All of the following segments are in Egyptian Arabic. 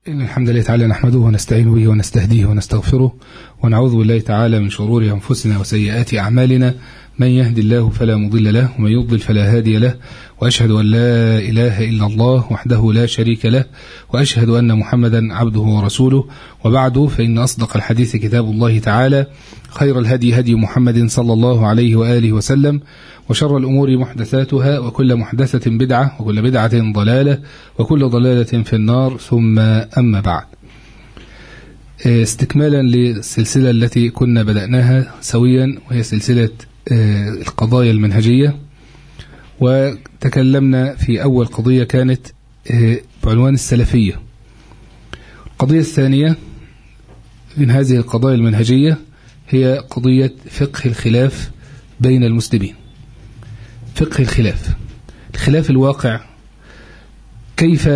إن الحمد لله تعالى نحمده ونستعين به ونستهديه ونستغفره ونعوذ بالله تعالى من شرور أنفسنا وسيئات أعمالنا من يهدي الله فلا مضل له ومن يضلل فلا هادي له وأشهد أن لا إله إلا الله وحده لا شريك له وأشهد أن محمدا عبده ورسوله وبعد فإن أصدق الحديث كتاب الله تعالى خير الهدي هدي محمد صلى الله عليه وآله وسلم وشر الأمور محدثاتها وكل محدثة بدعة وكل بدعة ضلالة وكل ضلالة في النار ثم أما بعد استكمالا للسلسلة التي كنا بدأناها سويا وهي سلسلة القضايا المنهجية وتكلمنا في أول قضية كانت بعنوان السلفية القضية الثانية من هذه القضايا المنهجية هي قضية فقه الخلاف بين المسلمين فقه الخلاف الخلاف الواقع كيف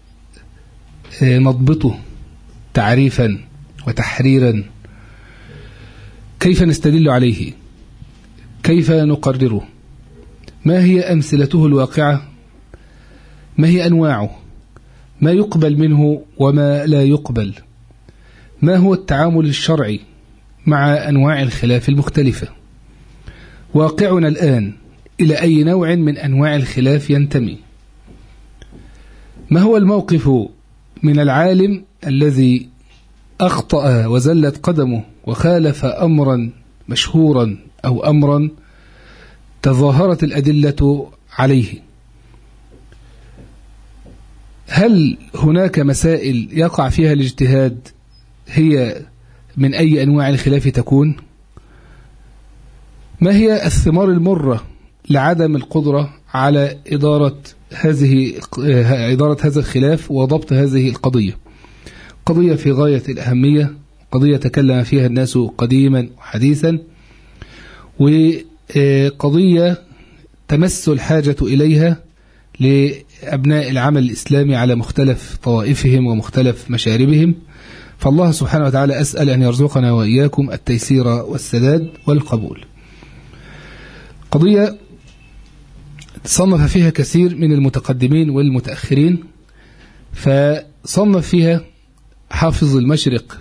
نضبطه تعريفا وتحريرا كيف نستدل عليه كيف نقرره ما هي أمثلته الواقعة ما هي أنواعه ما يقبل منه وما لا يقبل ما هو التعامل الشرعي مع أنواع الخلاف المختلفة واقعنا الآن إلى أي نوع من أنواع الخلاف ينتمي ما هو الموقف من العالم الذي أخطأ وزلت قدمه وخالف أمرا مشهورا أو أمرا تظاهرت الأدلة عليه هل هناك مسائل يقع فيها الاجتهاد هي من أي أنواع الخلاف تكون ما هي الثمار المرة لعدم القدرة على إدارة هذه إدارة هذا الخلاف وضبط هذه القضية قضية في غاية الأهمية قضية تكلم فيها الناس قديما وحديثا وقضية تمس الحاجة إليها لأبناء العمل الإسلامي على مختلف طوائفهم ومختلف مشاربهم فالله سبحانه وتعالى أسأل أن يرزقنا وإياكم التيسير والسداد والقبول قضية صنف فيها كثير من المتقدمين والمتأخرين فصنف فيها حافظ المشرق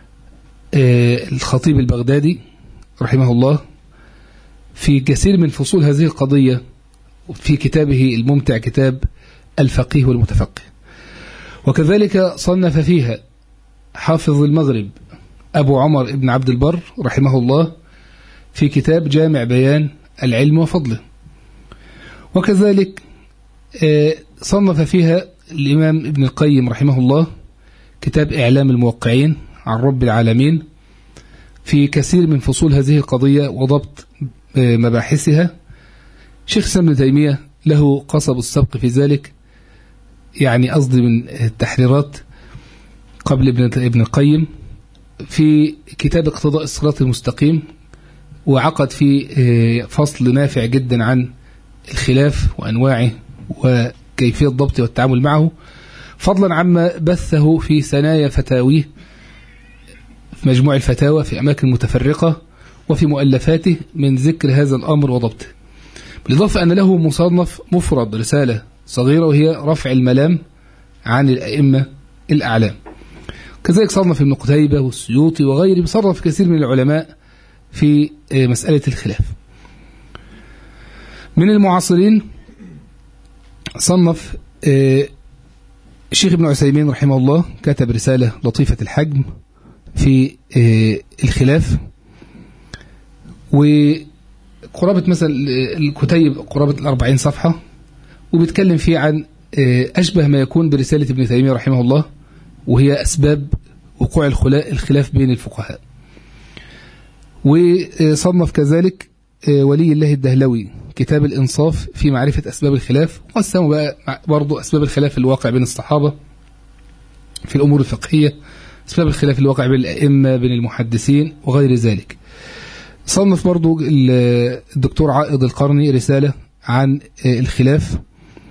الخطيب البغدادي رحمه الله في كثير من فصول هذه القضية في كتابه الممتع كتاب الفقيه والمتفقه وكذلك صنف فيها حافظ المغرب أبو عمر ابن عبد البر رحمه الله في كتاب جامع بيان العلم وفضله وكذلك صنف فيها الإمام ابن القيم رحمه الله كتاب إعلام الموقعين عن رب العالمين في كثير من فصول هذه القضية وضبط مباحثها شيخ سام تيمية له قصب السبق في ذلك يعني قصدي من التحريرات قبل ابن ابن القيم في كتاب اقتضاء الصراط المستقيم وعقد فيه فصل نافع جدا عن الخلاف وأنواعه وكيفية الضبط والتعامل معه فضلا عما بثه في ثنايا فتاويه في مجموع الفتاوى في أماكن متفرقة وفي مؤلفاته من ذكر هذا الأمر وضبطه بالإضافة أن له مصنف مفرد رسالة صغيرة وهي رفع الملام عن الأئمة الأعلام كذلك صنف ابن قتيبة والسيوطي وغيره بصرف كثير من العلماء في مسألة الخلاف من المعاصرين صنف الشيخ ابن عثيمين رحمه الله كتب رسالة لطيفة الحجم في الخلاف وقرابة مثلا الكتيب قرابة الأربعين صفحة وبيتكلم فيه عن أشبه ما يكون برسالة ابن تيمية رحمه الله وهي أسباب وقوع الخلاف بين الفقهاء وصنف كذلك ولي الله الدهلوي كتاب الإنصاف في معرفة أسباب الخلاف وقسموا بقى برضو أسباب الخلاف الواقع بين الصحابة في الأمور الفقهية أسباب الخلاف الواقع بين الأئمة بين المحدثين وغير ذلك صنف برضو الدكتور عائض القرني رسالة عن الخلاف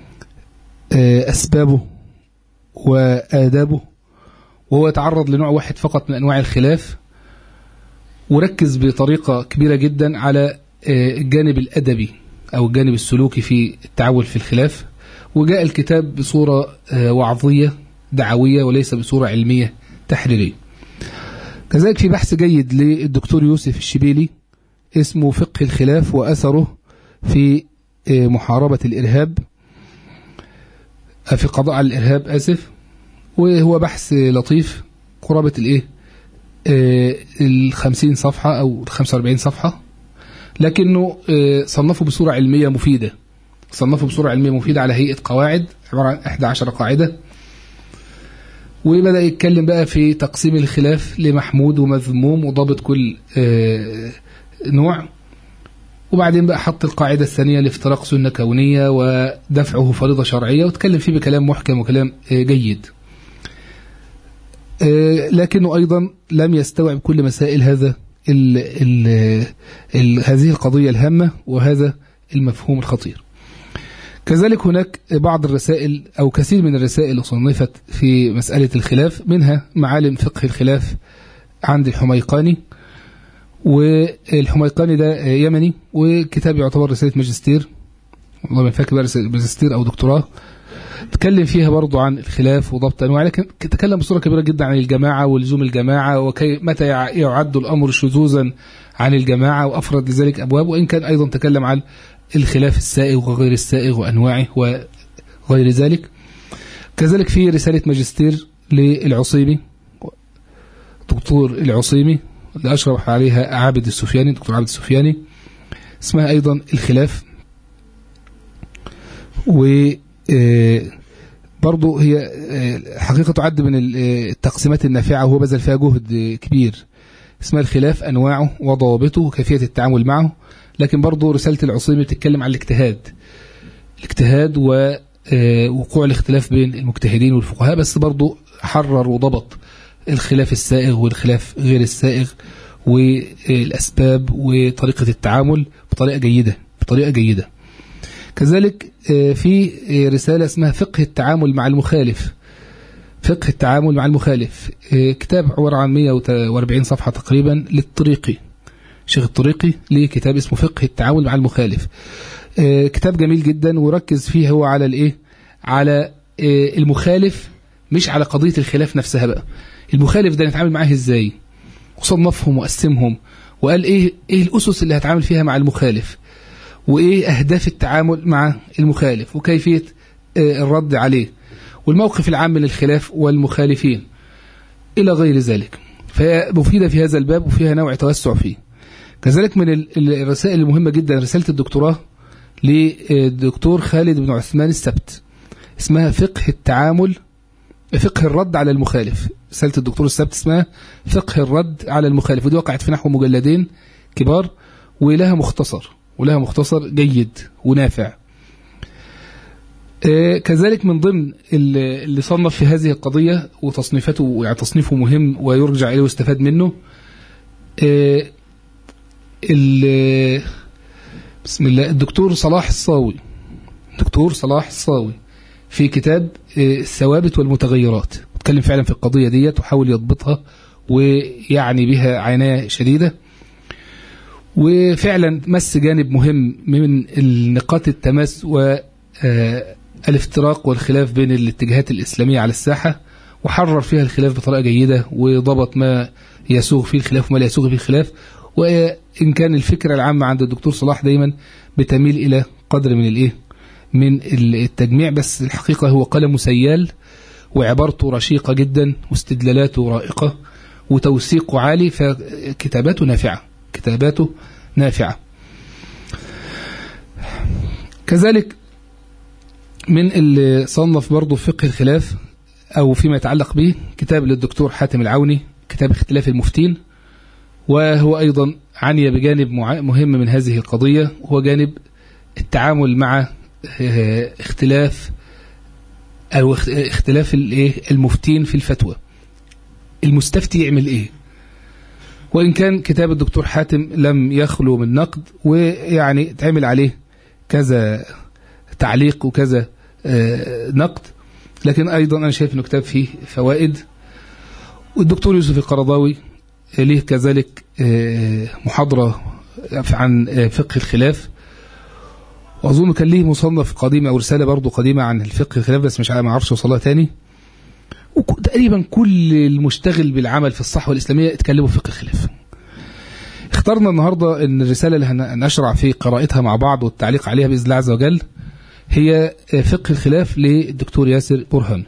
أسبابه وآدابه وهو يتعرض لنوع واحد فقط من أنواع الخلاف وركز بطريقة كبيرة جدا على الجانب الأدبي أو الجانب السلوكي في التعامل في الخلاف وجاء الكتاب بصورة وعظية دعوية وليس بصورة علمية تحريرية كذلك في بحث جيد للدكتور يوسف الشبيلي اسمه فقه الخلاف وأثره في محاربة الإرهاب في القضاء على الإرهاب آسف وهو بحث لطيف قرابة الإيه الخمسين صفحة أو الخمسة واربعين صفحة لكنه صنفه بصورة علمية مفيدة صنفه بصورة علمية مفيدة على هيئة قواعد عبارة عن 11 قاعدة وبدأ يتكلم بقى في تقسيم الخلاف لمحمود ومذموم وضابط كل نوع وبعدين بقى حط القاعدة الثانية لافتراق سنة كونية ودفعه فريضة شرعية وتكلم فيه بكلام محكم وكلام جيد لكنه أيضا لم يستوعب كل مسائل هذا ال ال ال هذه القضية الهامة وهذا المفهوم الخطير كذلك هناك بعض الرسائل أو كثير من الرسائل صنفت في مسألة الخلاف منها معالم فقه الخلاف عند الحميقاني والحميقاني ده يمني وكتاب يعتبر رسالة ماجستير والله ما فاكر بقى رسالة ماجستير أو دكتوراه تكلم فيها برضو عن الخلاف وضبط أنواع لكن تكلم بصورة كبيرة جدا عن الجماعة ولزوم الجماعة وكي متى يعد الأمر شذوذا عن الجماعة وأفرد لذلك أبواب وإن كان أيضا تكلم عن الخلاف السائغ وغير السائغ وأنواعه وغير ذلك كذلك في رسالة ماجستير للعصيمي دكتور العصيمي اللي أشرف عليها عابد السفياني دكتور عابد السفياني اسمها أيضا الخلاف و برضو هي حقيقة تعد من التقسيمات النافعة وهو بذل فيها جهد كبير اسمها الخلاف أنواعه وضوابطه وكيفية التعامل معه لكن برضو رسالة العصيمي بتتكلم عن الاجتهاد الاجتهاد ووقوع الاختلاف بين المجتهدين والفقهاء بس برضو حرر وضبط الخلاف السائغ والخلاف غير السائغ والأسباب وطريقة التعامل بطريقة جيدة بطريقة جيدة كذلك في رسالة اسمها فقه التعامل مع المخالف فقه التعامل مع المخالف كتاب عبارة عن 140 صفحة تقريبا للطريقي شيخ الطريقي ليه كتاب اسمه فقه التعامل مع المخالف كتاب جميل جدا وركز فيه هو على الايه على المخالف مش على قضية الخلاف نفسها بقى المخالف ده نتعامل معاه ازاي وصنفهم وقسمهم وقال ايه ايه الاسس اللي هتعامل فيها مع المخالف وايه اهداف التعامل مع المخالف وكيفية الرد عليه والموقف العام من الخلاف والمخالفين الى غير ذلك فهي مفيدة في هذا الباب وفيها نوع توسع فيه كذلك من الرسائل المهمة جدا رسالة الدكتوراه للدكتور خالد بن عثمان السبت اسمها فقه التعامل فقه الرد على المخالف رسالة الدكتور السبت اسمها فقه الرد على المخالف ودي وقعت في نحو مجلدين كبار ولها مختصر ولها مختصر جيد ونافع كذلك من ضمن اللي صنف في هذه القضية وتصنيفاته يعني تصنيفه مهم ويرجع إليه ويستفاد منه بسم الله الدكتور صلاح الصاوي دكتور صلاح الصاوي في كتاب الثوابت والمتغيرات اتكلم فعلا في القضية دي وحاول يضبطها ويعني بها عناية شديدة وفعلا مس جانب مهم من النقاط التماس والافتراق والخلاف بين الاتجاهات الإسلامية على الساحة وحرر فيها الخلاف بطريقة جيدة وضبط ما يسوغ فيه الخلاف وما لا يسوغ فيه الخلاف وإن كان الفكرة العامة عند الدكتور صلاح دايما بتميل إلى قدر من الإيه من التجميع بس الحقيقة هو قلم سيال وعبارته رشيقة جدا واستدلالاته رائقة وتوثيقه عالي فكتاباته نافعة كتاباته نافعة كذلك من اللي صنف برضه فقه الخلاف أو فيما يتعلق به كتاب للدكتور حاتم العوني كتاب اختلاف المفتين وهو أيضا عني بجانب مهم من هذه القضية هو جانب التعامل مع اختلاف أو اختلاف المفتين في الفتوى المستفتي يعمل إيه وإن كان كتاب الدكتور حاتم لم يخلو من نقد ويعني تعمل عليه كذا تعليق وكذا نقد لكن أيضا أنا شايف أنه كتاب فيه فوائد والدكتور يوسف القرضاوي ليه كذلك محاضرة عن فقه الخلاف وأظن كان ليه مصنف قديم أو رسالة برضو قديمة عن الفقه الخلاف بس مش ما أعرفش وصلها تاني وتقريبا كل المشتغل بالعمل في الصحوة الإسلامية اتكلموا في فقه الخلاف اخترنا النهاردة ان الرسالة اللي هنشرع في قراءتها مع بعض والتعليق عليها بإذن الله عز وجل هي فقه الخلاف للدكتور ياسر برهان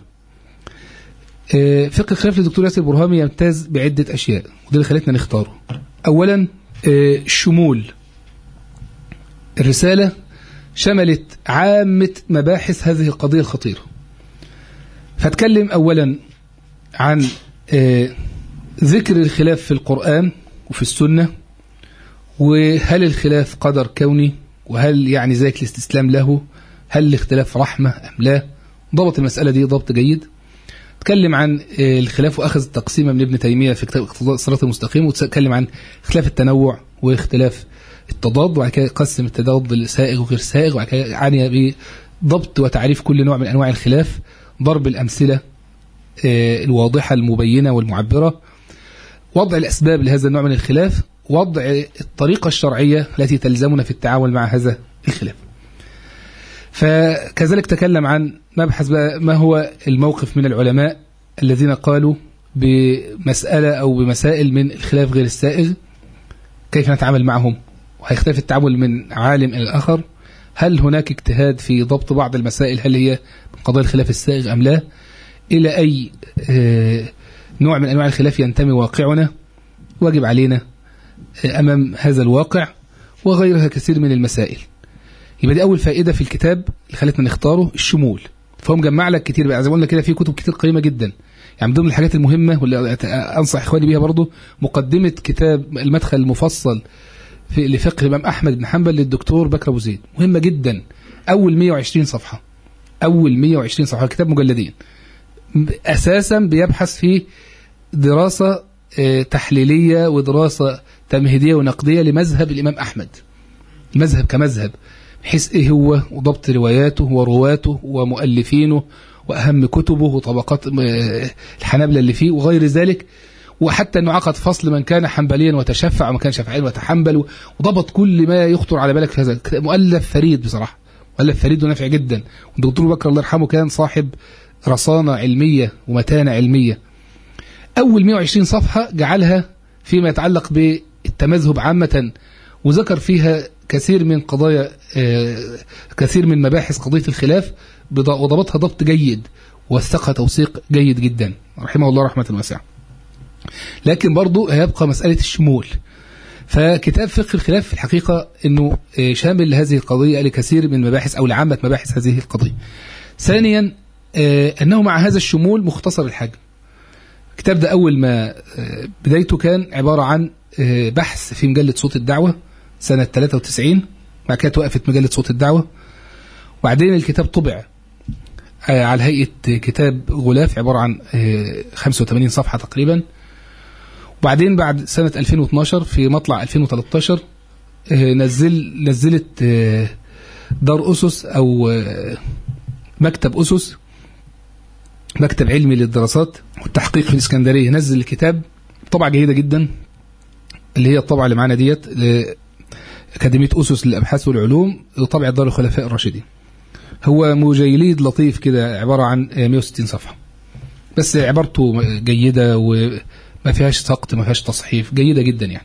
فقه الخلاف للدكتور ياسر برهامي يمتاز بعدة أشياء وده اللي خلتنا نختاره أولا الشمول الرسالة شملت عامة مباحث هذه القضية الخطيرة فاتكلم أولا عن ذكر الخلاف في القرآن وفي السنة وهل الخلاف قدر كوني وهل يعني ذلك الاستسلام له هل الاختلاف رحمة أم لا ضبط المسألة دي ضبط جيد تكلم عن الخلاف وأخذ التقسيمة من ابن تيمية في كتاب اقتضاء الصراط المستقيم وتكلم عن اختلاف التنوع واختلاف التضاد وبعد كده قسم التضاد لسائغ وغير سائغ وبعد كده عني بضبط وتعريف كل نوع من أنواع الخلاف ضرب الأمثلة الواضحة المبينة والمعبرة وضع الأسباب لهذا النوع من الخلاف وضع الطريقة الشرعية التي تلزمنا في التعامل مع هذا الخلاف فكذلك تكلم عن مبحث بقى ما هو الموقف من العلماء الذين قالوا بمسألة أو بمسائل من الخلاف غير السائغ كيف نتعامل معهم وهيختلف التعامل من عالم إلى الآخر هل هناك اجتهاد في ضبط بعض المسائل هل هي من قضايا الخلاف السائغ أم لا إلى أي نوع من أنواع الخلاف ينتمي واقعنا واجب علينا أمام هذا الواقع وغيرها كثير من المسائل يبقى دي أول فائدة في الكتاب اللي خلتنا نختاره الشمول فهو مجمع لك كتير بقى زي ما قلنا كده في كتب كتير قيمة جدا يعني من ضمن الحاجات المهمة واللي أنصح إخواني بيها برضو مقدمة كتاب المدخل المفصل في لفقه الإمام أحمد بن حنبل للدكتور بكر أبو زيد مهمة جدا أول 120 صفحة أول 120 صفحة كتاب مجلدين أساسا بيبحث في دراسة تحليلية ودراسة تمهيدية ونقدية لمذهب الإمام أحمد المذهب كمذهب بحيث إيه هو وضبط رواياته ورواته ومؤلفينه وأهم كتبه وطبقات الحنابلة اللي فيه وغير ذلك وحتى أنه عقد فصل من كان حنبليا وتشفع ومن كان شافعيا وتحنبل وضبط كل ما يخطر على بالك في هذا مؤلف فريد بصراحة مؤلف فريد ونافع جدا والدكتور بكر الله يرحمه كان صاحب رصانة علمية ومتانة علمية أول 120 صفحة جعلها فيما يتعلق بالتمذهب عامة وذكر فيها كثير من قضايا كثير من مباحث قضية الخلاف وضبطها ضبط جيد وثقها توثيق جيد جدا رحمه الله رحمة واسعة لكن برضو هيبقى مسألة الشمول فكتاب فقه الخلاف في الحقيقة أنه شامل لهذه القضية لكثير من مباحث أو لعامة مباحث هذه القضية ثانيا أنه مع هذا الشمول مختصر الحجم الكتاب ده أول ما بدايته كان عبارة عن بحث في مجلة صوت الدعوة سنة 93 بعد كده وقفت مجلة صوت الدعوة وبعدين الكتاب طبع على هيئة كتاب غلاف عبارة عن 85 صفحة تقريبا وبعدين بعد سنة 2012 في مطلع 2013 نزل نزلت دار أسس أو مكتب أسس مكتب علمي للدراسات والتحقيق في الإسكندرية نزل الكتاب طبعة جيدة جدا اللي هي الطبعة اللي معانا ديت أكاديمية أسس للأبحاث والعلوم طبع دار الخلفاء الراشدين هو مجيليد لطيف كده عبارة عن 160 صفحة بس عبارته جيدة وما فيهاش سقط ما فيهاش تصحيف جيدة جدا يعني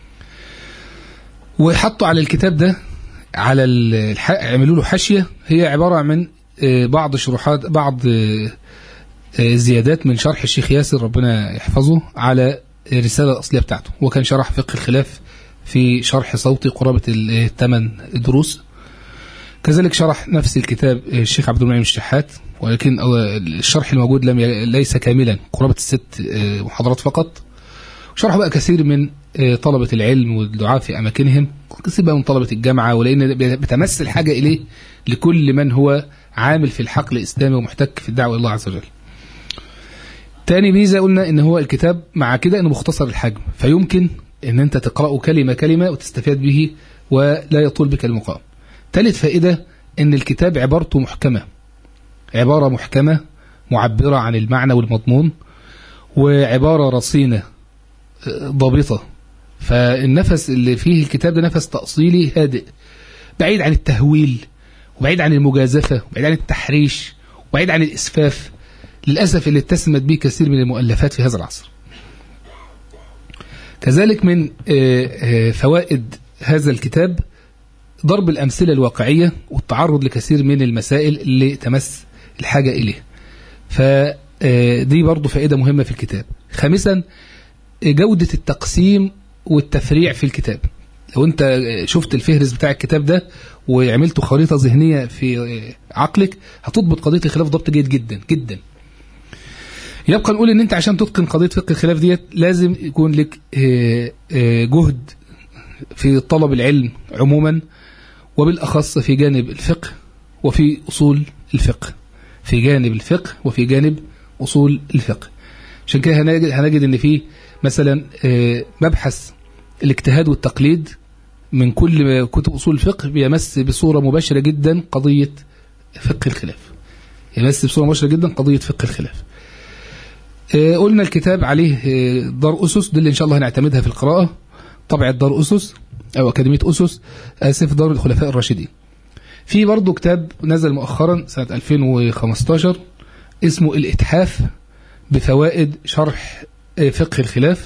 وحطوا على الكتاب ده على الح... عملوا له حاشية هي عبارة من بعض شروحات بعض زيادات من شرح الشيخ ياسر ربنا يحفظه على الرسالة الأصلية بتاعته وكان شرح فقه الخلاف في شرح صوتي قرابة الثمان دروس كذلك شرح نفس الكتاب الشيخ عبد المنعم الشحات ولكن الشرح الموجود لم ليس كاملا قرابة الست محاضرات فقط شرح بقى كثير من طلبة العلم والدعاء في أماكنهم كثير بقى من طلبة الجامعة ولأن بتمثل حاجة إليه لكل من هو عامل في الحقل الإسلامي ومحتك في الدعوة إلى الله عز وجل تاني ميزة قلنا إن هو الكتاب مع كده إنه مختصر الحجم فيمكن إن أنت تقرأه كلمة كلمة وتستفاد به ولا يطول بك المقام ثالث فائدة إن الكتاب عبارته محكمة عبارة محكمة معبرة عن المعنى والمضمون وعبارة رصينة ضابطة فالنفس اللي فيه الكتاب ده نفس تأصيلي هادئ بعيد عن التهويل وبعيد عن المجازفة وبعيد عن التحريش وبعيد عن الإسفاف للأسف اللي اتسمت به كثير من المؤلفات في هذا العصر كذلك من فوائد هذا الكتاب ضرب الأمثلة الواقعية والتعرض لكثير من المسائل اللي تمس الحاجة إليه فدي برضو فائدة مهمة في الكتاب خامسا جودة التقسيم والتفريع في الكتاب لو انت شفت الفهرس بتاع الكتاب ده وعملته خريطة ذهنية في عقلك هتضبط قضية الخلاف ضبط جيد جدا جدا يبقى نقول ان انت عشان تتقن قضية فقه الخلاف ديت لازم يكون لك جهد في طلب العلم عموما وبالأخص في جانب الفقه وفي أصول الفقه في جانب الفقه وفي جانب أصول الفقه عشان كده هنجد, هنجد ان في مثلا مبحث الاجتهاد والتقليد من كل كتب أصول الفقه بيمس بصورة مباشرة جدا قضية فقه الخلاف يمس بصورة مباشرة جدا قضية فقه الخلاف قلنا الكتاب عليه دار أسس دي اللي إن شاء الله هنعتمدها في القراءة طبعة دار أسس أو أكاديمية أسس آسف دار الخلفاء الراشدين في برضه كتاب نزل مؤخرا سنة 2015 اسمه الإتحاف بفوائد شرح فقه الخلاف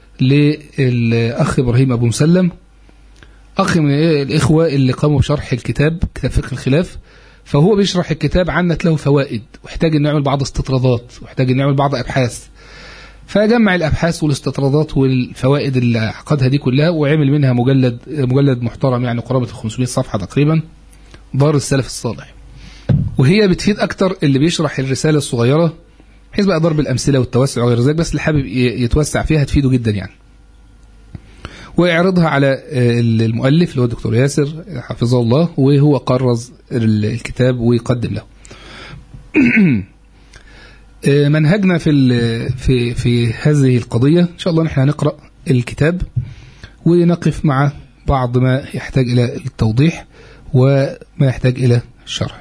للأخ إبراهيم أبو مسلم أخ من الإخوة اللي قاموا بشرح الكتاب كتاب فقه الخلاف فهو بيشرح الكتاب عنت له فوائد واحتاج أن يعمل بعض استطرادات واحتاج أن يعمل بعض أبحاث فجمع الأبحاث والاستطرادات والفوائد اللي عقدها دي كلها وعمل منها مجلد مجلد محترم يعني قرابة 500 صفحة تقريبا دار السلف الصالح وهي بتفيد أكتر اللي بيشرح الرسالة الصغيرة بحيث بقى ضرب الأمثلة والتوسع وغير ذلك بس اللي حابب يتوسع فيها تفيده جدا يعني ويعرضها على المؤلف اللي هو الدكتور ياسر حفظه الله وهو قرز الكتاب ويقدم له منهجنا في في في هذه القضية إن شاء الله نحن هنقرأ الكتاب ونقف مع بعض ما يحتاج إلى التوضيح وما يحتاج إلى الشرح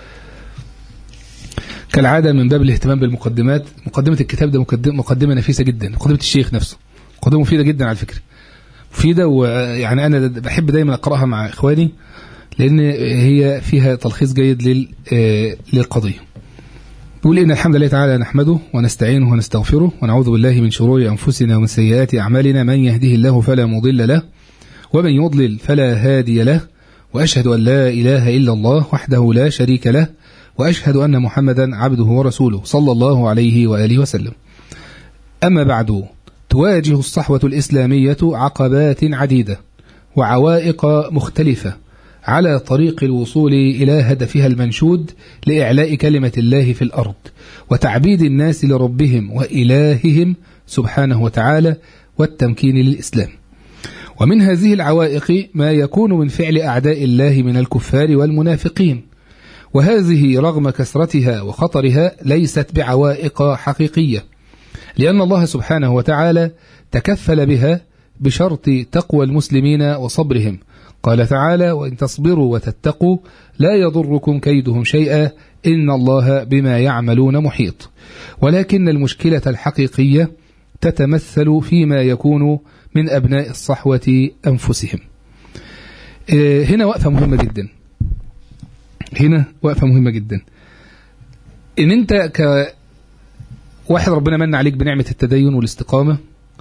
كالعادة من باب الاهتمام بالمقدمات مقدمة الكتاب ده مقدمة نفيسة جدا مقدمة الشيخ نفسه مقدمة مفيدة جدا على فكرة مفيدة ويعني أنا بحب دايما أقرأها مع إخواني لأن هي فيها تلخيص جيد للقضية بيقول إن الحمد لله تعالى نحمده ونستعينه ونستغفره ونعوذ بالله من شرور أنفسنا ومن سيئات أعمالنا من يهده الله فلا مضل له ومن يضلل فلا هادي له وأشهد أن لا إله إلا الله وحده لا شريك له وأشهد أن محمدا عبده ورسوله صلى الله عليه وآله وسلم أما بعد تواجه الصحوة الإسلامية عقبات عديدة وعوائق مختلفة على طريق الوصول إلى هدفها المنشود لإعلاء كلمة الله في الأرض وتعبيد الناس لربهم وإلههم سبحانه وتعالى والتمكين للإسلام ومن هذه العوائق ما يكون من فعل أعداء الله من الكفار والمنافقين وهذه رغم كثرتها وخطرها ليست بعوائق حقيقية لأن الله سبحانه وتعالى تكفل بها بشرط تقوى المسلمين وصبرهم قال تعالى وإن تصبروا وتتقوا لا يضركم كيدهم شيئا إن الله بما يعملون محيط ولكن المشكلة الحقيقية تتمثل فيما يكون من أبناء الصحوة أنفسهم هنا وقفة مهمة جدا هنا وقفة مهمة جدا إن أنت كواحد ربنا من عليك بنعمة التدين والاستقامة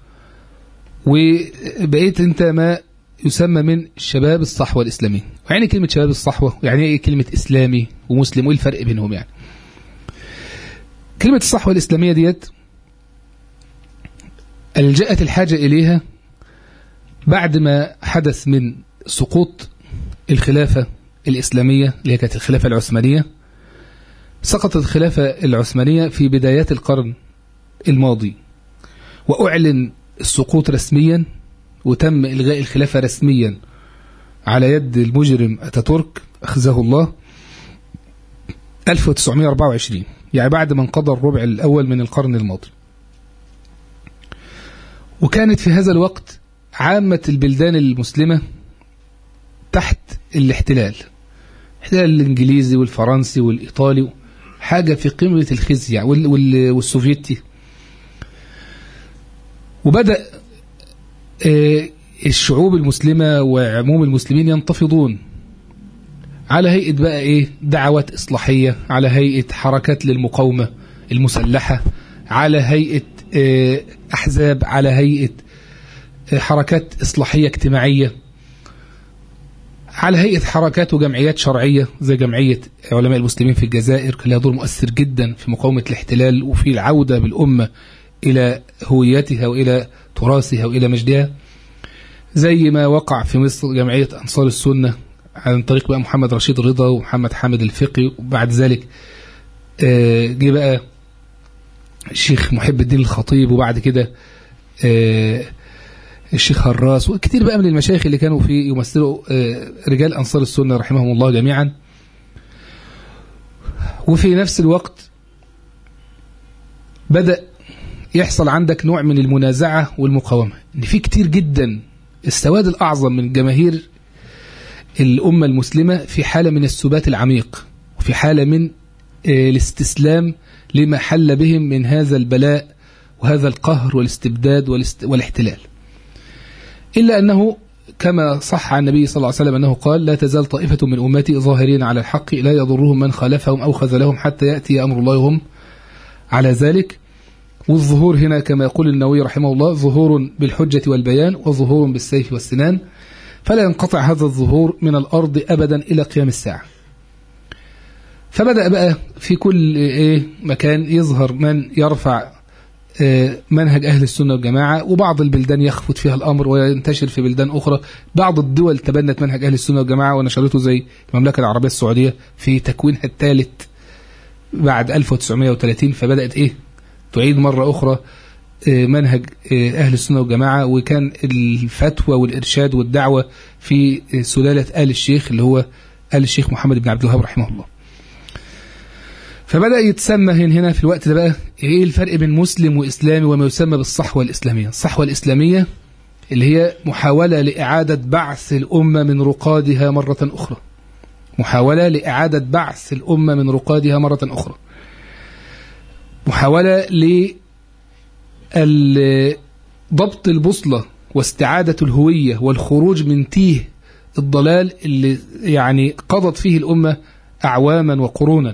وبقيت أنت ما يسمى من شباب الصحوة الإسلامية يعني كلمة شباب الصحوة يعني إيه كلمة إسلامي ومسلم وإيه الفرق بينهم يعني كلمة الصحوة الإسلامية ديت ألجأت الحاجة إليها بعد ما حدث من سقوط الخلافة الإسلامية اللي هي كانت الخلافة العثمانية سقطت الخلافة العثمانية في بدايات القرن الماضي وأعلن السقوط رسميا وتم إلغاء الخلافة رسميا على يد المجرم أتاتورك أخذه الله 1924 يعني بعد ما انقضى الربع الأول من القرن الماضي وكانت في هذا الوقت عامة البلدان المسلمة تحت الاحتلال الاحتلال الإنجليزي والفرنسي والإيطالي حاجة في قمة الخزي يعني والسوفيتي وبدأ الشعوب المسلمة وعموم المسلمين ينتفضون على هيئة بقى ايه دعوات إصلاحية على هيئة حركات للمقاومة المسلحة على هيئة آه، أحزاب على هيئة آه، حركات إصلاحية اجتماعية على هيئة حركات وجمعيات شرعية زي جمعية علماء المسلمين في الجزائر كان لها دور مؤثر جدا في مقاومة الاحتلال وفي العودة بالأمة إلى هويتها وإلى تراثها وإلى مجدها زي ما وقع في مصر جمعية أنصار السنة عن طريق بقى محمد رشيد رضا ومحمد حامد الفقي وبعد ذلك آه، جه بقى الشيخ محب الدين الخطيب وبعد كده آه، الشيخ هراس وكتير بقى من المشايخ اللي كانوا في يمثلوا آه، رجال أنصار السنة رحمهم الله جميعا وفي نفس الوقت بدأ يحصل عندك نوع من المنازعة والمقاومة إن في كتير جدا السواد الأعظم من جماهير الأمة المسلمة في حالة من السبات العميق وفي حالة من آه، الاستسلام لما حل بهم من هذا البلاء وهذا القهر والاستبداد والاست- والاحتلال إلا أنه كما صح عن النبي صلى الله عليه وسلم أنه قال لا تزال طائفة من أمتي ظاهرين على الحق لا يضرهم من خالفهم أو خذلهم حتى يأتي أمر الله وهم على ذلك والظهور هنا كما يقول النووي رحمه الله ظهور بالحجة والبيان وظهور بالسيف والسنان فلا ينقطع هذا الظهور من الأرض أبدا إلى قيام الساعة فبدأ بقى في كل إيه مكان يظهر من يرفع آه، منهج أهل السنة والجماعة وبعض البلدان يخفت فيها الأمر وينتشر في بلدان أخرى بعض الدول تبنت منهج أهل السنة والجماعة ونشرته زي المملكة العربية السعودية في تكوينها الثالث بعد 1930 فبدأت إيه تعيد مرة أخرى آه، منهج آه، أهل السنة والجماعة وكان الفتوى والإرشاد والدعوة في آه، سلالة آل الشيخ اللي هو آل الشيخ محمد بن عبد الوهاب رحمه الله فبدأ يتسمى هنا هنا في الوقت ده بقى ايه الفرق بين مسلم وإسلامي وما يسمى بالصحوة الإسلامية الصحوة الإسلامية اللي هي محاولة لإعادة بعث الأمة من رقادها مرة أخرى محاولة لإعادة بعث الأمة من رقادها مرة أخرى محاولة لضبط البوصلة واستعادة الهوية والخروج من تيه الضلال اللي يعني قضت فيه الأمة أعواما وقرونا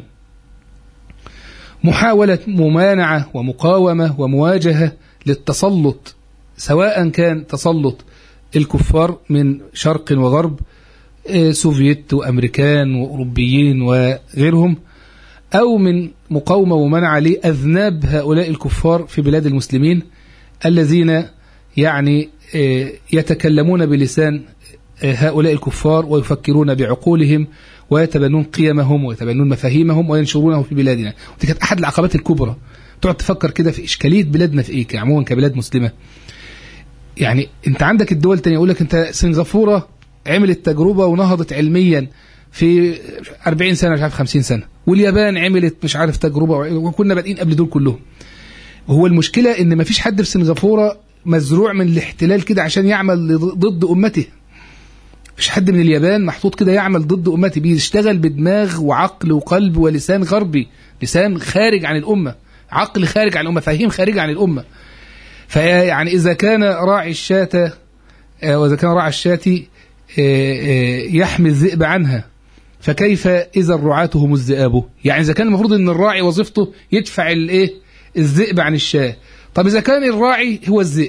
محاولة ممانعة ومقاومة ومواجهة للتسلط سواء كان تسلط الكفار من شرق وغرب آه، سوفيت وأمريكان وأوروبيين وغيرهم أو من مقاومة ومنع لأذناب هؤلاء الكفار في بلاد المسلمين الذين يعني آه، يتكلمون بلسان آه، هؤلاء الكفار ويفكرون بعقولهم ويتبنون قيمهم ويتبنون مفاهيمهم وينشرونه في بلادنا ودي كانت أحد العقبات الكبرى تقعد تفكر كده في إشكالية بلادنا في إيه عموما كبلاد مسلمة يعني أنت عندك الدول التانية يقول لك أنت سنغافورة عملت تجربة ونهضت علميا في 40 سنة مش عارف 50 سنة واليابان عملت مش عارف تجربة وكنا بادئين قبل دول كلهم هو المشكلة ان مفيش حد في سنغافورة مزروع من الاحتلال كده عشان يعمل ضد امته مفيش حد من اليابان محطوط كده يعمل ضد امته بيشتغل بدماغ وعقل وقلب ولسان غربي لسان خارج عن الامه عقل خارج عن الامه فهيم خارج عن الامه فيعني اذا كان راعي الشاة آه، واذا كان راعي الشاة آه، آه، يحمي الذئب عنها فكيف اذا الرعاة هم الذئاب يعني اذا كان المفروض ان الراعي وظيفته يدفع الايه الذئب عن الشاة طب اذا كان الراعي هو الذئب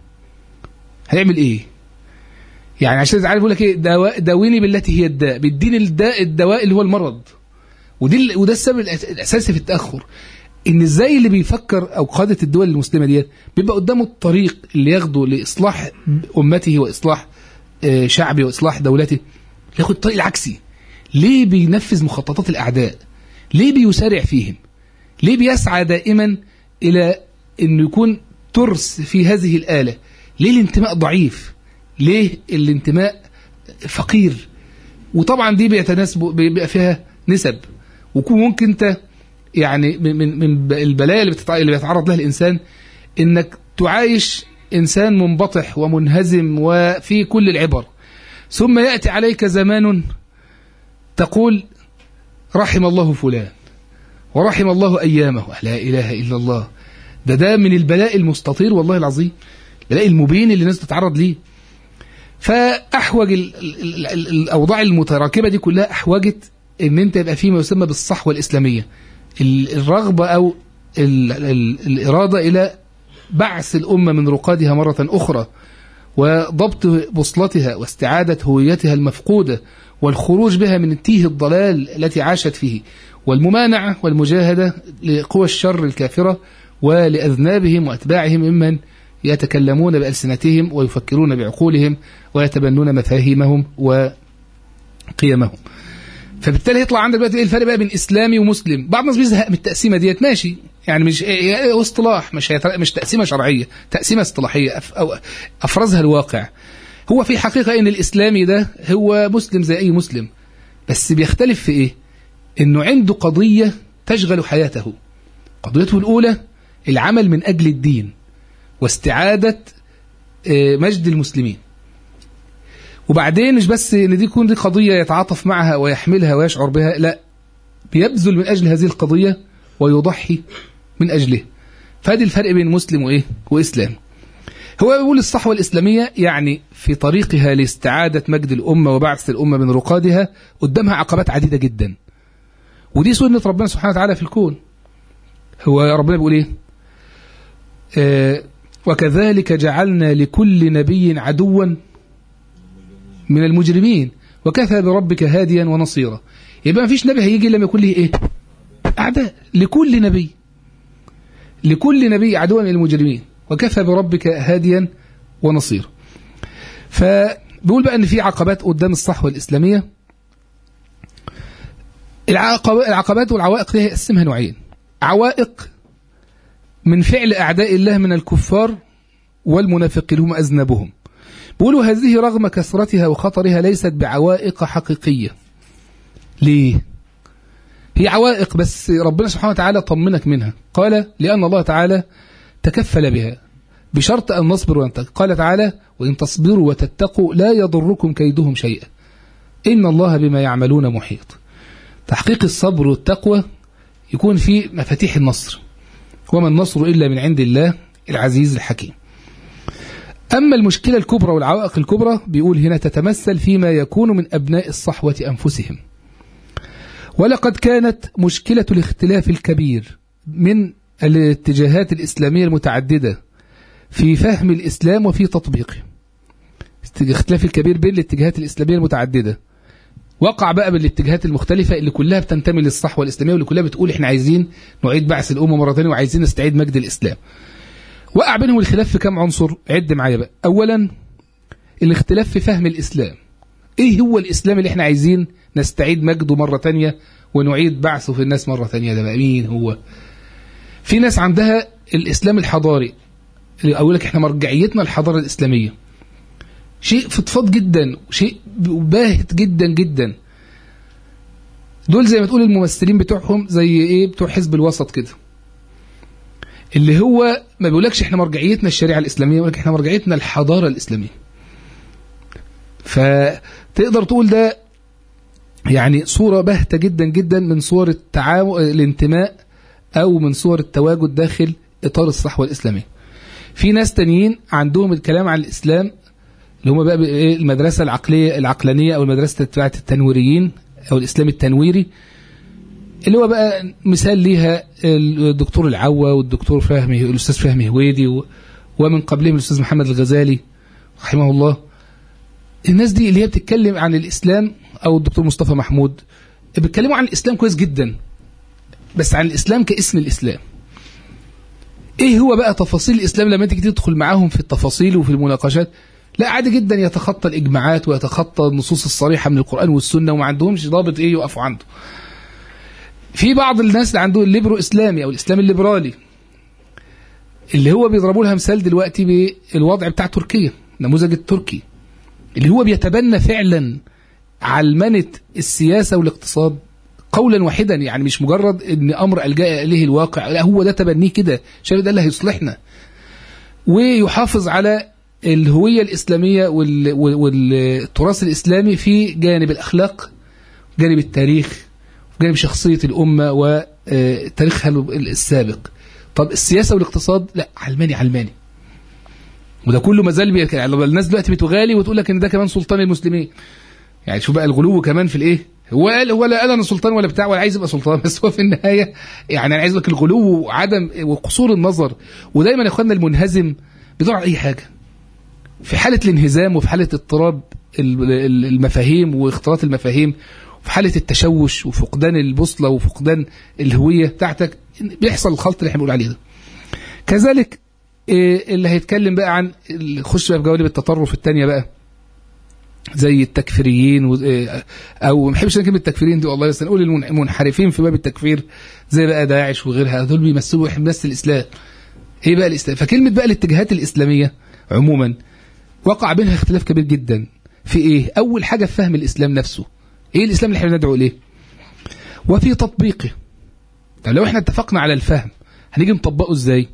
هيعمل ايه يعني عشان عارف يقول لك ايه دواء داويني بالتي هي الداء بيديني الداء الدواء اللي هو المرض ودي ال- وده السبب الأس- الاساسي في التاخر ان ازاي اللي بيفكر او قاده الدول المسلمه ديت بيبقى قدامه الطريق اللي ياخده لاصلاح امته واصلاح آه، شعبه واصلاح دولته ياخد الطريق العكسي ليه بينفذ مخططات الاعداء ليه بيسارع فيهم ليه بيسعى دائما الى انه يكون ترس في هذه الاله ليه الانتماء ضعيف ليه الانتماء فقير وطبعا دي بيتناسب بيبقى فيها نسب ويكون ممكن انت يعني من من من البلايا اللي بتتع- اللي بيتعرض لها الانسان انك تعايش انسان منبطح ومنهزم وفي كل العبر ثم ياتي عليك زمان تقول رحم الله فلان ورحم الله ايامه لا اله الا الله ده ده من البلاء المستطير والله العظيم البلاء المبين اللي الناس تتعرض ليه فاحوج ال ال ال الاوضاع المتراكبه دي كلها احوجت ان انت يبقى في ما يسمى بالصحوه الاسلاميه ال- الرغبه او ال ال الإرادة إلى بعث الأمة من رقادها مرة أخرى وضبط بوصلتها واستعادة هويتها المفقودة والخروج بها من تيه الضلال التي عاشت فيه والممانعة والمجاهدة لقوى الشر الكافرة ولأذنابهم وأتباعهم ممن يتكلمون بألسنتهم ويفكرون بعقولهم ويتبنون مفاهيمهم وقيمهم فبالتالي يطلع عندك دلوقتي ايه الفرق بقى بين اسلامي ومسلم بعض الناس بيزهق من التقسيمه ديت ماشي يعني مش إيه اصطلاح مش مش تقسيمه شرعيه تقسيمه اصطلاحيه أف أو افرزها الواقع هو في حقيقه ان الاسلامي ده هو مسلم زي اي مسلم بس بيختلف في ايه انه عنده قضيه تشغل حياته قضيته الاولى العمل من اجل الدين واستعاده مجد المسلمين وبعدين مش بس ان دي تكون دي قضيه يتعاطف معها ويحملها ويشعر بها لا بيبذل من اجل هذه القضيه ويضحي من اجله فادي الفرق بين مسلم وايه واسلام هو بيقول الصحوه الاسلاميه يعني في طريقها لاستعاده مجد الامه وبعث الامه من رقادها قدامها عقبات عديده جدا ودي سنه ربنا سبحانه وتعالى في الكون هو ربنا بيقول ايه آه وكذلك جعلنا لكل نبي عدوا من المجرمين وكفى بربك هاديا ونصيرا يبقى ما فيش نبي هيجي لما يكون له ايه اعداء لكل نبي لكل نبي عدوا من المجرمين وكفى بربك هاديا ونصيرا فبيقول بقى ان في عقبات قدام الصحوه الاسلاميه العقبات والعوائق دي هيقسمها نوعين عوائق من فعل اعداء الله من الكفار والمنافقين هم اذنبهم بيقولوا هذه رغم كثرتها وخطرها ليست بعوائق حقيقية ليه؟ هي عوائق بس ربنا سبحانه وتعالى طمنك منها قال لأن الله تعالى تكفل بها بشرط أن نصبر ونتقي قال تعالى وإن تصبروا وتتقوا لا يضركم كيدهم شيئا إن الله بما يعملون محيط تحقيق الصبر والتقوى يكون في مفاتيح النصر وما النصر إلا من عند الله العزيز الحكيم أما المشكلة الكبرى والعوائق الكبرى بيقول هنا تتمثل فيما يكون من أبناء الصحوة أنفسهم ولقد كانت مشكلة الاختلاف الكبير من الاتجاهات الإسلامية المتعددة في فهم الإسلام وفي تطبيقه اختلاف الكبير بين الاتجاهات الإسلامية المتعددة وقع بقى بالاتجاهات المختلفة اللي كلها بتنتمي للصحوة الإسلامية واللي كلها بتقول احنا عايزين نعيد بعث الأمة مرة ثانية وعايزين نستعيد مجد الإسلام وقع بينهم الخلاف في كم عنصر عد معايا بقى اولا الاختلاف في فهم الاسلام ايه هو الاسلام اللي احنا عايزين نستعيد مجده مرة تانية ونعيد بعثه في الناس مرة تانية ده بقى مين هو في ناس عندها الاسلام الحضاري اللي اقول لك احنا مرجعيتنا الحضارة الاسلامية شيء فضفاض جدا شيء باهت جدا جدا دول زي ما تقول الممثلين بتوعهم زي ايه بتوع حزب الوسط كده اللي هو ما بيقولكش احنا مرجعيتنا الشريعة الإسلامية يقولك احنا مرجعيتنا الحضارة الإسلامية فتقدر تقول ده يعني صورة باهتة جدا جدا من صور التعامل الانتماء أو من صور التواجد داخل إطار الصحوة الإسلامية في ناس تانيين عندهم الكلام عن الإسلام اللي هم بقى المدرسة العقلية العقلانية أو المدرسة بتاعت التنويريين أو الإسلام التنويري اللي هو بقى مثال ليها الدكتور العوا والدكتور فهمي الأستاذ فهمي هويدي ومن قبلهم الأستاذ محمد الغزالي رحمه الله الناس دي اللي هي بتتكلم عن الإسلام أو الدكتور مصطفى محمود بيتكلموا عن الإسلام كويس جدا بس عن الإسلام كاسم الإسلام إيه هو بقى تفاصيل الإسلام لما تيجي تدخل معاهم في التفاصيل وفي المناقشات لا عادي جدا يتخطى الإجماعات ويتخطى النصوص الصريحة من القرآن والسنة وما عندهمش ضابط إيه يقفوا عنده في بعض الناس اللي عندهم الليبرو إسلامي أو الإسلام الليبرالي اللي هو بيضربوا لها مثال دلوقتي بالوضع بتاع تركيا النموذج التركي اللي هو بيتبنى فعلا علمنة السياسة والاقتصاد قولا واحدا يعني مش مجرد ان امر الجا اليه الواقع لا هو ده تبنيه كده شايف ده اللي هيصلحنا ويحافظ على الهويه الاسلاميه والتراث الاسلامي في جانب الاخلاق جانب التاريخ جانب شخصيه الامه وتاريخها السابق طب السياسه والاقتصاد لا علماني علماني وده كله ما زال يعني الناس دلوقتي بتغالي وتقول لك ان ده كمان سلطان المسلمين يعني شوف بقى الغلو كمان في الايه هو قال هو لا قال انا سلطان ولا بتاع ولا عايز يبقى سلطان بس هو في النهايه يعني انا عايز لك الغلو وعدم وقصور النظر ودايما يا اخواننا المنهزم بيدور على اي حاجه في حاله الانهزام وفي حاله اضطراب المفاهيم واختلاط المفاهيم وفي حاله التشوش وفقدان البوصله وفقدان الهويه بتاعتك بيحصل الخلط اللي احنا بنقول عليه ده كذلك اللي هيتكلم بقى عن خش بقى في جوانب التطرف الثانيه بقى زي التكفيريين و... او ما بحبش كلمه التكفيريين دي والله بس نقول المنحرفين في باب التكفير زي بقى داعش وغيرها دول بيمثلوا بيمثل الاسلام ايه بقى الاسلام فكلمه بقى الاتجاهات الاسلاميه عموما وقع بينها اختلاف كبير جدا في ايه اول حاجه في فهم الاسلام نفسه ايه الاسلام اللي احنا ندعو اليه وفي تطبيقه طب لو احنا اتفقنا على الفهم هنيجي نطبقه ازاي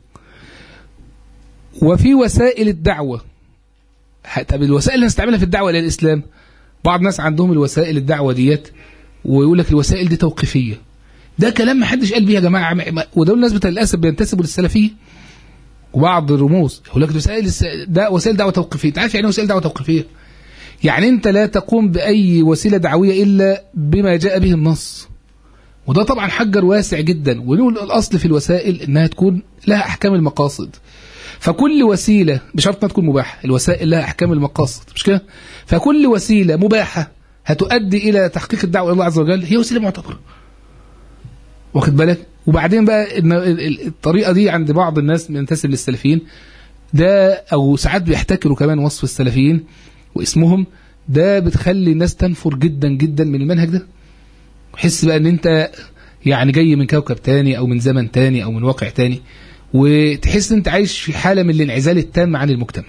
وفي وسائل الدعوه طب الوسائل اللي هنستعملها في الدعوه الى الاسلام بعض الناس عندهم الوسائل الدعوه ديت ويقول لك الوسائل دي توقيفيه ده كلام ما حدش قال بيه يا جماعه ودول الناس للاسف بينتسبوا للسلفيه وبعض الرموز يقول لك وسائل ده وسائل دعوه توقيفيه انت عارف يعني ايه وسائل دعوه توقيفيه يعني انت لا تقوم باي وسيله دعويه الا بما جاء به النص وده طبعا حجر واسع جدا ونقول الاصل في الوسائل انها تكون لها احكام المقاصد فكل وسيله بشرط ما تكون مباحه الوسائل لها احكام المقاصد مش كده فكل وسيله مباحه هتؤدي الى تحقيق الدعوه الى الله عز وجل هي وسيله معتبره واخد بالك وبعدين بقى الطريقه دي عند بعض الناس منتسب للسلفيين ده او ساعات بيحتكروا كمان وصف السلفيين واسمهم ده بتخلي الناس تنفر جدا جدا من المنهج ده وحس بقى ان انت يعني جاي من كوكب تاني او من زمن تاني او من واقع تاني وتحس ان انت عايش في حالة من الانعزال التام عن المجتمع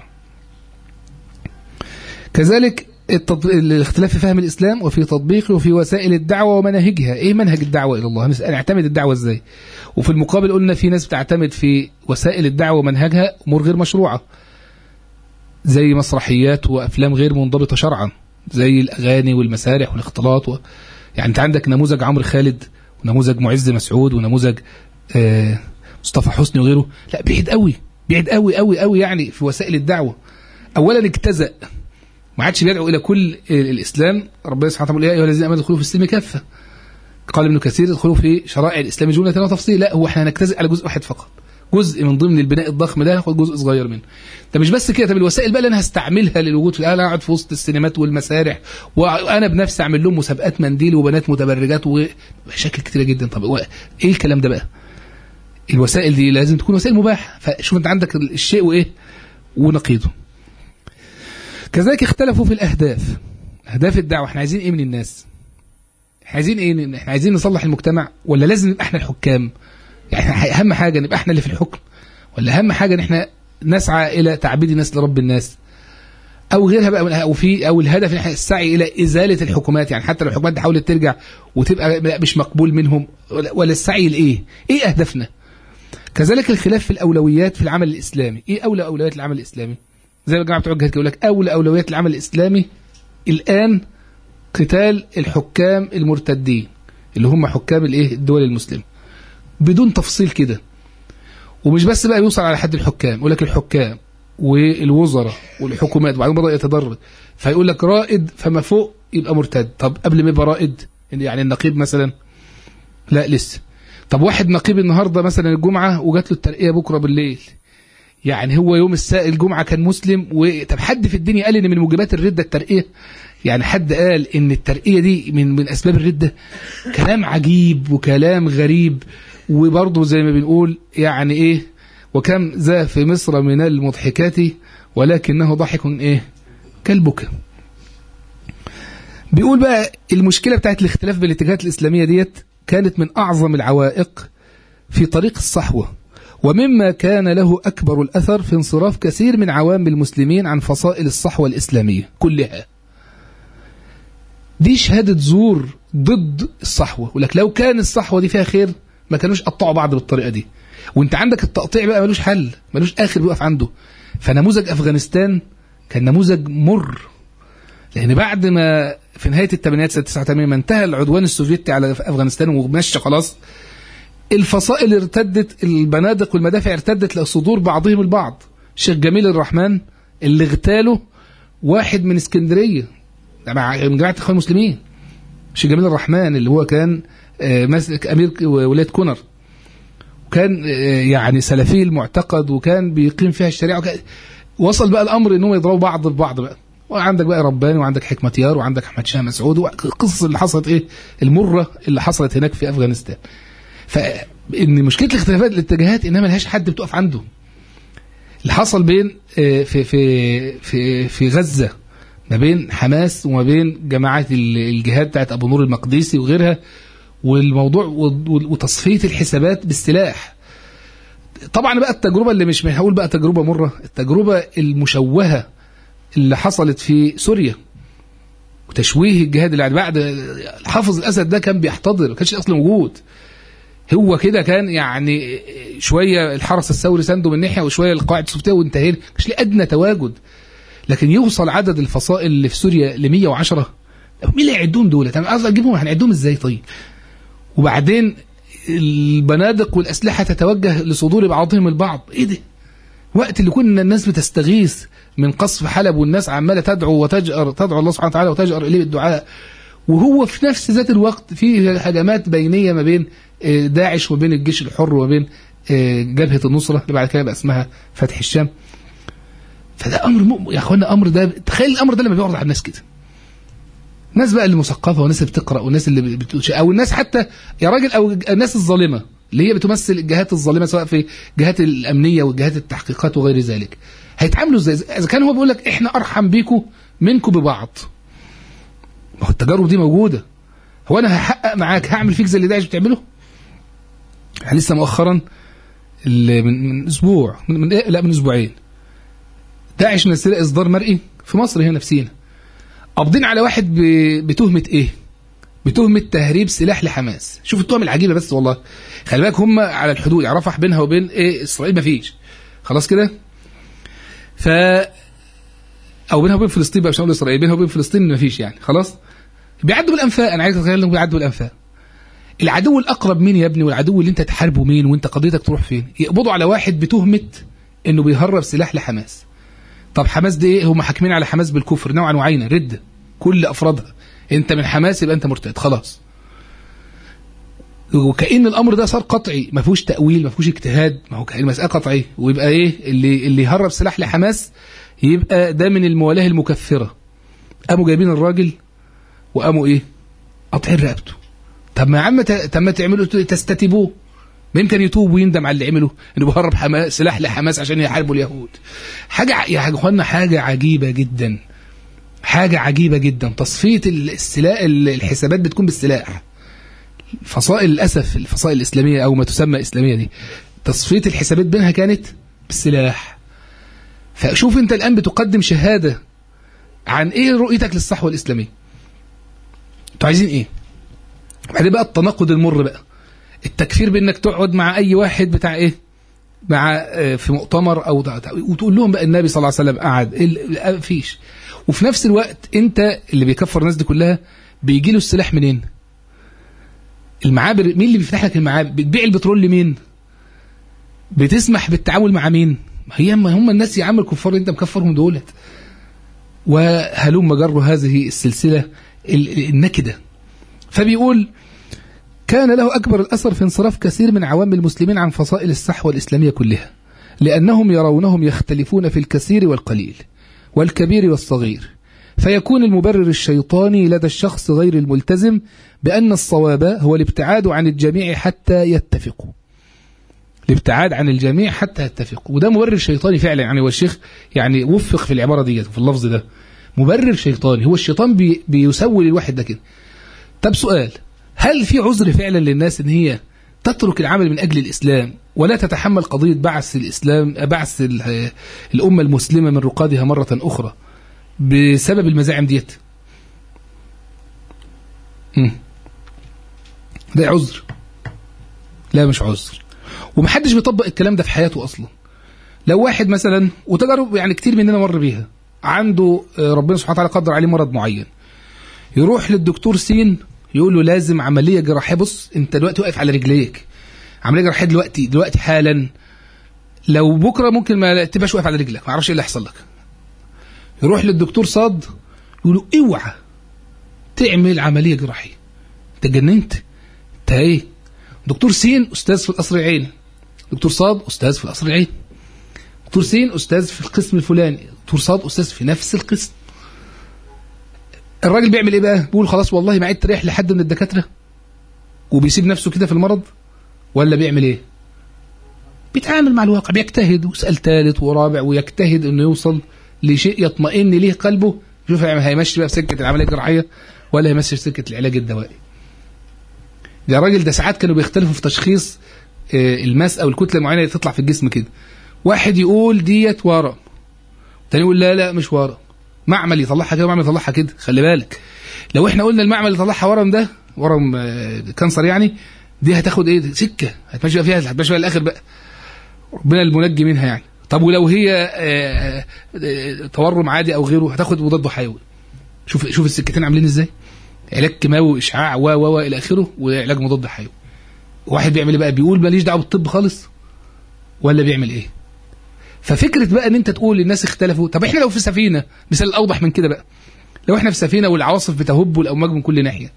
كذلك التطب... الاختلاف في فهم الإسلام وفي تطبيقه وفي وسائل الدعوة ومناهجها إيه منهج الدعوة إلى الله نعتمد الدعوة إزاي وفي المقابل قلنا في ناس بتعتمد في وسائل الدعوة ومنهجها أمور غير مشروعة زي مسرحيات وأفلام غير منضبطة شرعا زي الأغاني والمسارح والاختلاط و... يعني أنت عندك نموذج عمرو خالد ونموذج معز مسعود ونموذج آه مصطفى حسني وغيره لا بعيد قوي بعيد قوي قوي قوي يعني في وسائل الدعوة أولا اجتزأ ما عادش بيدعو الى كل الاسلام ربنا سبحانه وتعالى يا ايها الذين امنوا ادخلوا في السلم كافه قال ابن كثير ادخلوا في شرائع الاسلام جمله وتفصيل لا هو احنا هنجتزئ على جزء واحد فقط جزء من ضمن البناء الضخم ده هاخد جزء صغير منه ده مش بس كده طب الوسائل بقى اللي انا هستعملها للوجود في انا اقعد في وسط السينمات والمسارح وانا بنفسي اعمل لهم مسابقات منديل وبنات متبرجات ومشاكل كتيره جدا طب ايه الكلام ده بقى الوسائل دي لازم تكون وسائل مباحه فشوف انت عندك الشيء وايه ونقيضه كذلك اختلفوا في الأهداف أهداف الدعوة احنا عايزين ايه من الناس احنا عايزين ايه احنا عايزين نصلح المجتمع ولا لازم نبقى احنا الحكام يعني اهم حاجة نبقى احنا اللي في الحكم ولا اهم حاجة ان احنا نسعى الى تعبيد الناس لرب الناس او غيرها بقى او في او الهدف ان احنا السعي الى ازاله الحكومات يعني حتى لو الحكومات دي حاولت ترجع وتبقى مش مقبول منهم ولا السعي لايه ايه اهدافنا كذلك الخلاف في الاولويات في العمل الاسلامي ايه اولى اولويات العمل الاسلامي زي ما الجماعه بتوع الجهاد يقول لك اولى اولويات العمل الاسلامي الان قتال الحكام المرتدين اللي هم حكام الايه الدول المسلمه بدون تفصيل كده ومش بس بقى يوصل على حد الحكام يقول لك الحكام والوزراء والحكومات وبعدين بدا يتدرج فيقول لك رائد فما فوق يبقى مرتد طب قبل ما يبقى رائد يعني النقيب مثلا لا لسه طب واحد نقيب النهارده مثلا الجمعه وجات له الترقيه بكره بالليل يعني هو يوم الساء الجمعة كان مسلم و... طب حد في الدنيا قال ان من موجبات الردة الترقية يعني حد قال ان الترقية دي من من اسباب الردة كلام عجيب وكلام غريب وبرضه زي ما بنقول يعني ايه وكم ذا في مصر من المضحكات ولكنه ضحك ايه كالبكا بيقول بقى المشكلة بتاعت الاختلاف بين الاتجاهات الإسلامية ديت كانت من أعظم العوائق في طريق الصحوة ومما كان له أكبر الأثر في انصراف كثير من عوام المسلمين عن فصائل الصحوة الإسلامية كلها دي شهادة زور ضد الصحوة ولك لو كان الصحوة دي فيها خير ما كانوش قطعوا بعض بالطريقة دي وانت عندك التقطيع بقى ملوش حل ملوش آخر بيقف عنده فنموذج أفغانستان كان نموذج مر لأن بعد ما في نهاية الثمانينات سنة 89 ما انتهى العدوان السوفيتي على أفغانستان ومشى خلاص الفصائل ارتدت البنادق والمدافع ارتدت لصدور بعضهم البعض الشيخ جميل الرحمن اللي اغتاله واحد من اسكندرية مع جماعة اخوان المسلمين مش جميل الرحمن اللي هو كان آه، ماسك امير ولايه كونر وكان آه، يعني سلفي المعتقد وكان بيقيم فيها الشريعه وكان وصل بقى الامر انهم يضربوا بعض ببعض بقى وعندك بقى رباني وعندك حكمتيار وعندك احمد شاه مسعود والقصص اللي حصلت ايه المره اللي حصلت هناك في افغانستان فان مشكله الاختلافات الاتجاهات انها ملهاش حد بتقف عنده اللي حصل بين آه، في في في في غزه ما بين حماس وما بين جماعات ال- الجهاد بتاعت ابو نور المقدسي وغيرها والموضوع و- وتصفيه الحسابات بالسلاح طبعا بقى التجربه اللي مش هقول بقى تجربه مره التجربه المشوهه اللي حصلت في سوريا وتشويه الجهاد اللي بعد حافظ الاسد ده كان بيحتضر ما كانش اصلا موجود هو كده كان يعني شويه الحرس الثوري سنده من ناحيه وشويه القواعد السوفيتيه وانتهينا مش ليه ادنى تواجد لكن يوصل عدد الفصائل اللي في سوريا ل 110 مين اللي يعدهم دول؟ طب قصدي اجيبهم هنعدهم ازاي طيب؟ وبعدين البنادق والاسلحه تتوجه لصدور بعضهم البعض، ايه ده؟ وقت اللي كنا الناس بتستغيث من قصف حلب والناس عماله تدعو وتجأر تدعو الله سبحانه وتعالى وتجأر اليه بالدعاء وهو في نفس ذات الوقت في هجمات بينيه ما بين آه، داعش وبين الجيش الحر وبين آه، جبهه النصره اللي بعد كده بقى اسمها فتح الشام فده امر مؤ... يا اخوانا امر ده تخيل الامر ده لما بيعرض على الناس كده الناس بقى اللي مثقفه والناس اللي بتقرا والناس اللي بتقول او الناس حتى يا راجل او الناس الظالمه اللي هي بتمثل الجهات الظالمه سواء في الجهات الامنيه وجهات التحقيقات وغير ذلك هيتعاملوا ازاي اذا كان هو بيقول لك احنا ارحم بيكم منكم ببعض ما هو التجارب دي موجوده هو انا هحقق معاك هعمل فيك زي اللي داعش بتعمله يعني لسه مؤخرا اللي من من اسبوع من, من إيه؟ لا من اسبوعين داعش منزله اصدار مرئي في مصر هنا في سينا قابضين على واحد ب- بتهمه ايه بتهمه تهريب سلاح لحماس شوف التهم العجيبه بس والله خلي بالك هم على الحدود يعني رفح بينها وبين ايه اسرائيل مفيش خلاص كده ف او بينها وبين فلسطين بقى مش هقول اسرائيل بينها وبين فلسطين مفيش يعني خلاص بيعدوا بالانفاق انا عايز اتخيل انهم بيعدوا بالانفاق العدو الاقرب مين يا ابني والعدو اللي انت تحاربه مين وانت قضيتك تروح فين يقبضوا على واحد بتهمه انه بيهرب سلاح لحماس طب حماس دي ايه هم حاكمين على حماس بالكفر نوعا وعينا رده كل افرادها انت من حماس يبقى انت مرتد خلاص وكأن الامر ده صار قطعي ما فيهوش تأويل ما فيهوش اجتهاد ما هو كأن المسألة قطعية ويبقى ايه اللي اللي يهرب سلاح لحماس يبقى ده من الموالاه المكفرة قاموا جايبين الراجل وقاموا ايه قاطعين رقبته طب ما يا عم ت- طب ما تعملوا تستتيبوه ما يمكن يتوب ويندم على اللي عمله انه بيهرب حماس سلاح لحماس عشان يحاربوا اليهود حاجه ع- يا اخوانا حاجه عجيبه جدا حاجه عجيبه جدا تصفيه السلاح الحسابات بتكون بالسلاح فصائل للاسف الفصائل الاسلاميه او ما تسمى اسلاميه دي تصفيه الحسابات بينها كانت بالسلاح فشوف انت الان بتقدم شهاده عن ايه رؤيتك للصحوه الاسلاميه انتوا عايزين ايه بعدين بقى التناقض المر بقى التكفير بانك تقعد مع اي واحد بتاع ايه مع آه، في مؤتمر او ده- ده- وتقول لهم بقى النبي صلى الله عليه وسلم قعد إيه ال- ال- مفيش وفي نفس الوقت انت اللي بيكفر الناس دي كلها بيجي له السلاح منين المعابر مين اللي بيفتح لك المعابر بتبيع البترول لمين بتسمح بالتعامل مع مين هي ما هم الناس يا عم الكفار اللي انت مكفرهم دولت وهلم جر هذه السلسله ال- النكده فبيقول كان له أكبر الأثر في انصراف كثير من عوام المسلمين عن فصائل الصحوة الإسلامية كلها لأنهم يرونهم يختلفون في الكثير والقليل والكبير والصغير فيكون المبرر الشيطاني لدى الشخص غير الملتزم بأن الصواب هو الابتعاد عن الجميع حتى يتفقوا الابتعاد عن الجميع حتى يتفقوا وده مبرر شيطاني فعلا يعني هو الشيخ يعني وفق في العبارة دي في اللفظ ده مبرر شيطاني هو الشيطان بي بيسول الواحد ده كده طب سؤال هل في عذر فعلا للناس ان هي تترك العمل من اجل الاسلام ولا تتحمل قضيه بعث الاسلام بعث ال- الامه المسلمه من رقادها مره اخرى بسبب المزاعم ديت؟ مم. ده عذر لا مش عذر ومحدش بيطبق الكلام ده في حياته اصلا لو واحد مثلا وتجارب يعني كتير مننا مر بيها عنده آه، ربنا سبحانه وتعالى قدر عليه مرض معين يروح للدكتور سين يقول له لازم عمليه جراحيه بص انت دلوقتي واقف على رجليك عمليه جراحيه دلوقتي دلوقتي حالا لو بكره ممكن ما تبقاش واقف على رجلك ما اعرفش ايه اللي هيحصل لك يروح للدكتور صاد يقول له اوعى تعمل عمليه جراحيه انت اتجننت انت ايه دكتور سين استاذ في القصر العيني دكتور صاد استاذ في القصر العيني دكتور سين استاذ في القسم الفلاني دكتور صاد استاذ في نفس القسم الراجل بيعمل ايه بقى بيقول خلاص والله ما عيد تريح لحد من الدكاتره وبيسيب نفسه كده في المرض ولا بيعمل ايه بيتعامل مع الواقع بيجتهد ويسال ثالث ورابع ويجتهد انه يوصل لشيء يطمئن ليه قلبه شوف هيمشي بقى في سكه العمليه الجراحيه ولا هيمشي في سكه العلاج الدوائي ده راجل ده ساعات كانوا بيختلفوا في تشخيص الماس او الكتله المعينه اللي تطلع في الجسم كده واحد يقول ديت ورم تاني يقول لا لا مش ورم معمل يطلعها كده ومعمل يطلعها كده خلي بالك لو احنا قلنا المعمل اللي يطلعها ورم ده ورم كانسر يعني دي هتاخد ايه سكه هتمشي بقى فيها هتمشي بقى الاخر بقى ربنا المنجي منها يعني طب ولو هي تورم عادي او غيره هتاخد مضاد حيوي شوف شوف السكتين عاملين ازاي علاج كيماوي اشعاع و و الى اخره وعلاج مضاد حيوي واحد بيعمل ايه بقى بيقول ماليش دعوه بالطب خالص ولا بيعمل ايه ففكره بقى ان انت تقول الناس اختلفوا طب احنا لو في سفينه مثال الاوضح من كده بقى لو احنا في سفينه والعواصف بتهب والامواج من كل ناحيه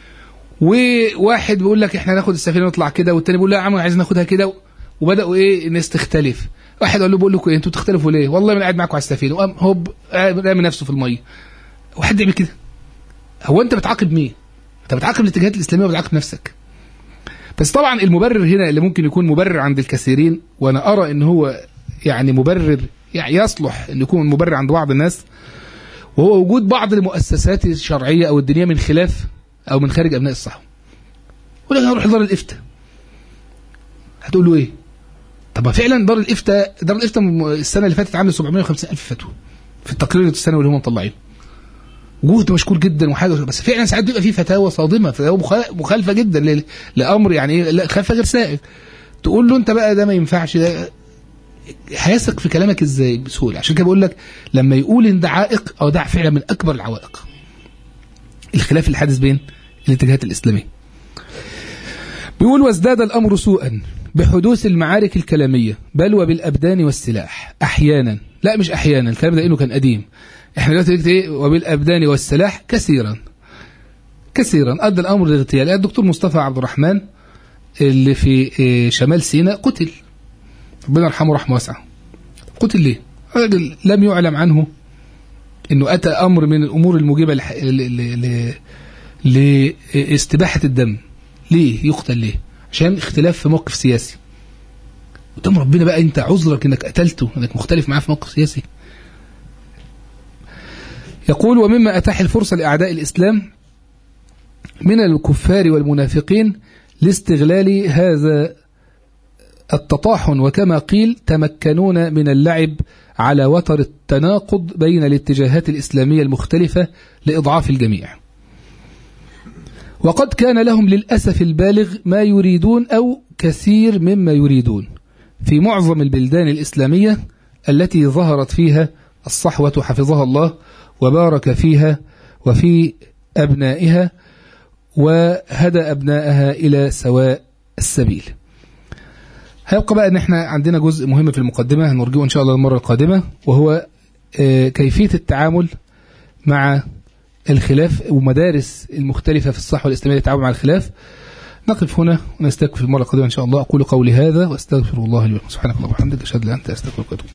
وواحد بيقول لك احنا ناخد السفينه نطلع كده والتاني بيقول لا يا عم عايز ناخدها كده وبداوا ايه الناس تختلف واحد قال له بقول لكم ايه انتوا تختلفوا ليه والله انا قاعد معاكم على السفينه وقام هوب رامي نفسه في الميه واحد يعمل كده هو انت بتعاقب مين انت بتعاقب الاتجاهات الاسلاميه وبتعاقب نفسك بس طبعا المبرر هنا اللي ممكن يكون مبرر عند الكثيرين وانا ارى ان هو يعني مبرر يعني يصلح ان يكون مبرر عند بعض الناس وهو وجود بعض المؤسسات الشرعيه او الدينيه من خلاف او من خارج ابناء الصحوه يقول لك هروح دار الافتاء هتقول له ايه طب فعلا دار الافتاء دار الافتاء السنه اللي فاتت عامله 750 الف فتوى في التقرير السنوي اللي هم مطلعينه جهد مشكور جدا وحاجه بس فعلا ساعات بيبقى فيه فتاوى صادمه فتاوى مخالفه جدا لامر يعني لا خلفه غير سائغ تقول له انت بقى ده ما ينفعش ده هيثق في كلامك ازاي بسهوله عشان كده بقول لك لما يقول ان ده عائق او ده فعلا من اكبر العوائق الخلاف الحادث بين الاتجاهات الاسلاميه بيقول وازداد الامر سوءا بحدوث المعارك الكلاميه بل وبالابدان والسلاح احيانا لا مش احيانا الكلام ده انه كان قديم احنا دلوقتي ايه وبالابدان والسلاح كثيرا كثيرا ادى الامر للاغتيال الدكتور مصطفى عبد الرحمن اللي في شمال سيناء قتل ربنا يرحمه رحمه واسعه قتل ليه؟ راجل لم يعلم عنه انه اتى امر من الامور الموجبه لاستباحه الدم ليه يقتل ليه؟ عشان اختلاف في موقف سياسي قدام ربنا بقى انت عذرك انك قتلته انك مختلف معاه في موقف سياسي يقول ومما أتاح الفرصة لأعداء الإسلام من الكفار والمنافقين لاستغلال هذا التطاحن وكما قيل تمكنون من اللعب على وتر التناقض بين الاتجاهات الإسلامية المختلفة لإضعاف الجميع وقد كان لهم للأسف البالغ ما يريدون أو كثير مما يريدون في معظم البلدان الإسلامية التي ظهرت فيها الصحوة حفظها الله وبارك فيها وفي أبنائها وهدى أبنائها إلى سواء السبيل هيبقى بقى ان احنا عندنا جزء مهم في المقدمة هنرجوه ان شاء الله المرة القادمة وهو كيفية التعامل مع الخلاف ومدارس المختلفة في الصحوة الإسلامية للتعامل مع الخلاف نقف هنا ونستكفي المرة القادمة إن شاء الله أقول قولي هذا وأستغفر الله لي ولكم سبحانك اللهم وبحمدك أشهد أن لا إله إلا أنت أستغفرك وأتوب